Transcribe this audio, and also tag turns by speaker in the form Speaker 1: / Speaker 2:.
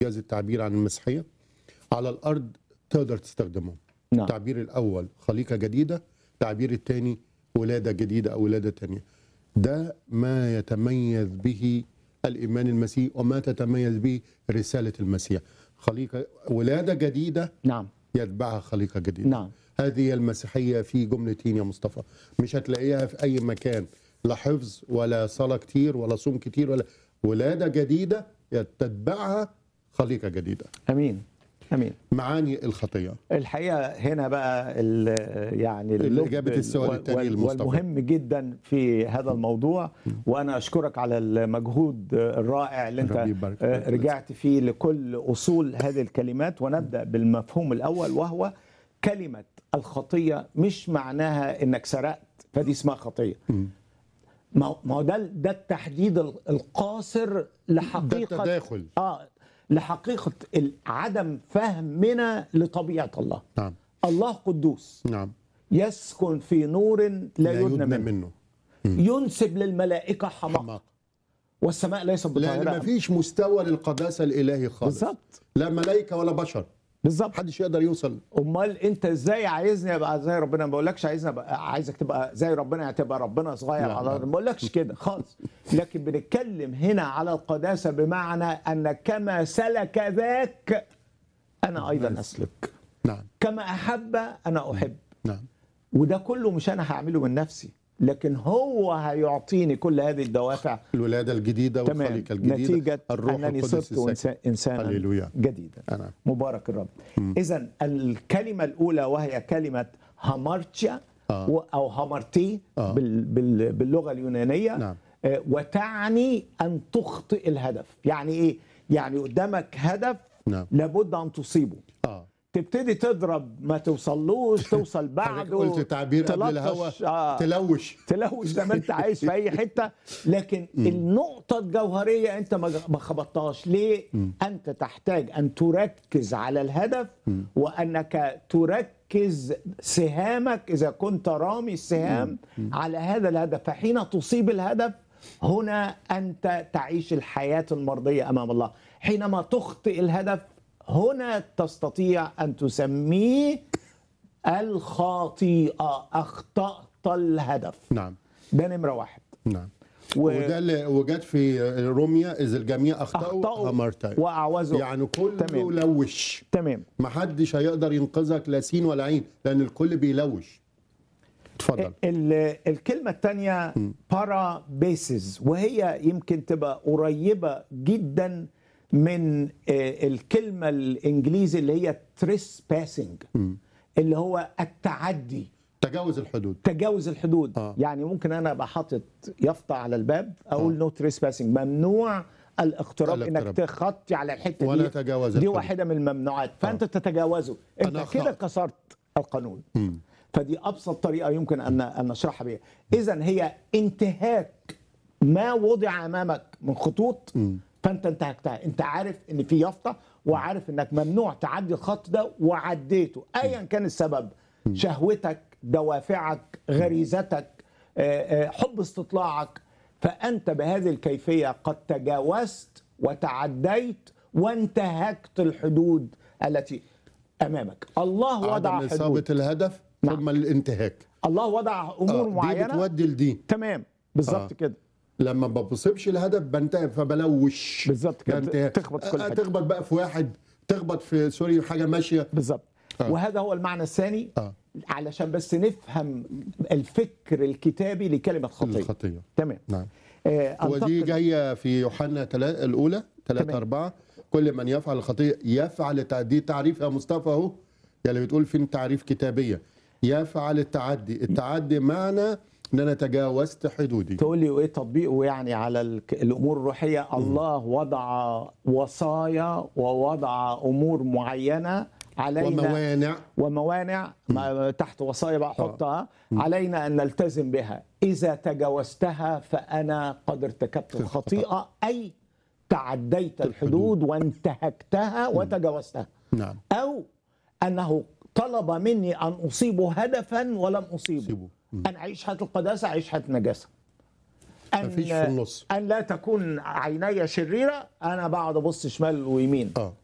Speaker 1: جاز التعبير عن المسيحيه على الارض تقدر تستخدمهم
Speaker 2: نعم
Speaker 1: التعبير الاول خليقه جديده التعبير الثاني ولاده جديده او ولاده ثانيه ده ما يتميز به الايمان المسيحي وما تتميز به رساله المسيح خليقه ولاده جديده
Speaker 2: نعم
Speaker 1: يتبعها خليقه جديده
Speaker 2: نعم
Speaker 1: هذه هي المسيحيه في جملتين يا مصطفى مش هتلاقيها في اي مكان لا حفظ ولا صلاه كتير ولا صوم كتير ولا ولاده جديده تتبعها خليقه جديده
Speaker 2: امين امين
Speaker 1: معاني الخطيه
Speaker 2: الحقيقه هنا بقى ال- يعني اللب
Speaker 1: إجابة السؤال
Speaker 2: وال-
Speaker 1: التاني
Speaker 2: وال-
Speaker 1: لمصطفى.
Speaker 2: والمهم جدا في هذا الموضوع وانا اشكرك على المجهود الرائع اللي انت
Speaker 1: ربي يبارك فيك.
Speaker 2: آه، رجعت فيه لكل اصول هذه الكلمات ونبدا بالمفهوم الاول وهو كلمه الخطيه مش معناها انك سرقت فدي اسمها خطيه ما هو- ما هو ده ده التحديد القاصر
Speaker 1: ده
Speaker 2: لحقيقه
Speaker 1: التداخل
Speaker 2: اه لحقيقه ال- عدم فهمنا لطبيعه الله
Speaker 1: نعم
Speaker 2: الله قدوس
Speaker 1: نعم
Speaker 2: يسكن في نور لا,
Speaker 1: لا
Speaker 2: يدنى
Speaker 1: يدنى
Speaker 2: منه,
Speaker 1: منه
Speaker 2: ينسب للملائكه حماقه
Speaker 1: حماق
Speaker 2: والسماء ليست
Speaker 1: لان ما
Speaker 2: بطاهره
Speaker 1: فيش مستوى للقداسه الالهي خالص
Speaker 2: بالظبط
Speaker 1: لا ملائكه ولا بشر
Speaker 2: بالظبط
Speaker 1: محدش يقدر يوصل
Speaker 2: امال انت ازاي عايزني ابقى زي ربنا ما بقولكش عايزني ابقى عايزك تبقى زي ربنا يعني تبقى ربنا صغير
Speaker 1: لا،
Speaker 2: على
Speaker 1: لا.
Speaker 2: الارض ما بقولكش كده خالص لكن بنتكلم هنا على القداسه بمعنى ان كما سلك ذاك انا ايضا اسلك
Speaker 1: نعم
Speaker 2: كما احب انا احب
Speaker 1: نعم
Speaker 2: وده كله مش انا هعمله من نفسي لكن هو هيعطيني كل هذه الدوافع
Speaker 1: الولاده الجديده
Speaker 2: تمام
Speaker 1: والخليقه الجديده
Speaker 2: نتيجة
Speaker 1: الروح
Speaker 2: أنني
Speaker 1: القدس
Speaker 2: صرت
Speaker 1: الساكن.
Speaker 2: إنسا- إنسانا
Speaker 1: هللويا.
Speaker 2: جديدا
Speaker 1: نعم.
Speaker 2: مبارك الرب إذا الكلمة الأولى وهي كلمة هامارتيا
Speaker 1: آه.
Speaker 2: و- أو هامارتي
Speaker 1: آه.
Speaker 2: بال بال باللغة اليونانية
Speaker 1: نعم.
Speaker 2: آه، وتعني أن تخطئ الهدف يعني إيه؟ يعني قدامك هدف
Speaker 1: نعم.
Speaker 2: لابد أن تصيبه
Speaker 1: اه
Speaker 2: تبتدي تضرب ما توصلوش توصل
Speaker 1: حضرتك
Speaker 2: بعده
Speaker 1: قلت تعبير قبل
Speaker 2: تلطش،
Speaker 1: الهوا
Speaker 2: آه.
Speaker 1: تلوش
Speaker 2: تلوش زي ما انت عايز في اي حته لكن النقطه الجوهريه انت ما ما خبطتهاش ليه انت تحتاج ان تركز على الهدف وانك تركز سهامك اذا كنت رامي السهام على هذا الهدف فحين تصيب الهدف هنا انت تعيش الحياه المرضيه امام الله حينما تخطئ الهدف هنا تستطيع ان تسميه الخطيئه اخطات الهدف
Speaker 1: نعم
Speaker 2: ده نمره واحد
Speaker 1: نعم
Speaker 2: و-
Speaker 1: وده اللي وجد في روميا اذ الجميع اخطاوا
Speaker 2: اخطاوا
Speaker 1: همرتين
Speaker 2: واعوزوا
Speaker 1: يعني كله
Speaker 2: تمام.
Speaker 1: لوش
Speaker 2: تمام
Speaker 1: محدش هيقدر ينقذك لا سين ولا عين لان الكل بيلوش اتفضل
Speaker 2: ال- الكلمة الثانية بارا بيسز وهي يمكن تبقى قريبة جدا من آه، الكلمة الإنجليزي اللي هي تريس باسنج اللي هو التعدي
Speaker 1: تجاوز الحدود
Speaker 2: تجاوز الحدود
Speaker 1: آه.
Speaker 2: يعني ممكن انا ابقى حاطط يافطه على الباب اقول نو تريس باسنج ممنوع الاقتراب انك
Speaker 1: الاقتراب.
Speaker 2: تخطي على الحته
Speaker 1: ولا
Speaker 2: دي
Speaker 1: تجاوز
Speaker 2: دي
Speaker 1: الحدود.
Speaker 2: واحده من الممنوعات فانت تتجاوزه انت
Speaker 1: أنا
Speaker 2: كده
Speaker 1: أخطأت.
Speaker 2: كسرت القانون فدي ابسط طريقه يمكن ان ان نشرحها بيها اذا هي انتهاك ما وضع امامك من خطوط فانت انتهكتها انت عارف ان في يافطه وعارف انك ممنوع تعدي الخط ده وعديته ايا كان السبب شهوتك دوافعك غريزتك آه، آه، حب استطلاعك فانت بهذه الكيفيه قد تجاوزت وتعديت وانتهكت الحدود التي امامك الله وضع
Speaker 1: عدم
Speaker 2: حدود
Speaker 1: اصابه الهدف
Speaker 2: نعم.
Speaker 1: ثم الانتهاك
Speaker 2: الله وضع امور
Speaker 1: آه، دي
Speaker 2: معينه
Speaker 1: بتودي لدي
Speaker 2: تمام بالظبط
Speaker 1: آه.
Speaker 2: كده
Speaker 1: لما ما بصيبش الهدف بنتهي فبلوش
Speaker 2: بالظبط كده.
Speaker 1: بنتهي.
Speaker 2: تخبط في كل
Speaker 1: آه،
Speaker 2: حتة.
Speaker 1: تخبط بقى في واحد تخبط في سوري حاجه ماشيه
Speaker 2: بالظبط
Speaker 1: آه.
Speaker 2: وهذا هو المعنى الثاني
Speaker 1: آه.
Speaker 2: علشان بس نفهم الفكر الكتابي لكلمه خطيه
Speaker 1: الخطيه
Speaker 2: تمام
Speaker 1: نعم
Speaker 2: آه
Speaker 1: ودي
Speaker 2: أنتقل-
Speaker 1: جايه في يوحنا تلا- الاولى 3
Speaker 2: تمام.
Speaker 1: 4 كل من يفعل الخطيه يفعل التع- دي تعريف يا مصطفى اهو يعني بتقول فين تعريف كتابيه يفعل التعدي التعدي معنى ان انا تجاوزت حدودي
Speaker 2: تقول لي وايه تطبيقه يعني على الك- الامور الروحيه الله وضع وصايا ووضع امور معينه علينا
Speaker 1: وموانع
Speaker 2: وموانع ما تحت وصايا بقى حطها علينا ان نلتزم بها اذا تجاوزتها فانا قد ارتكبت الخطيئه اي تعديت الحدود وانتهكتها وتجاوزتها
Speaker 1: نعم
Speaker 2: او انه طلب مني ان اصيب هدفا ولم اصيبه
Speaker 1: أصيبه.
Speaker 2: ان اعيش حياه القداسه اعيش حياه النجاسه
Speaker 1: مفيش في النص.
Speaker 2: ان لا تكون عيني شريره انا بقعد ابص شمال ويمين
Speaker 1: اه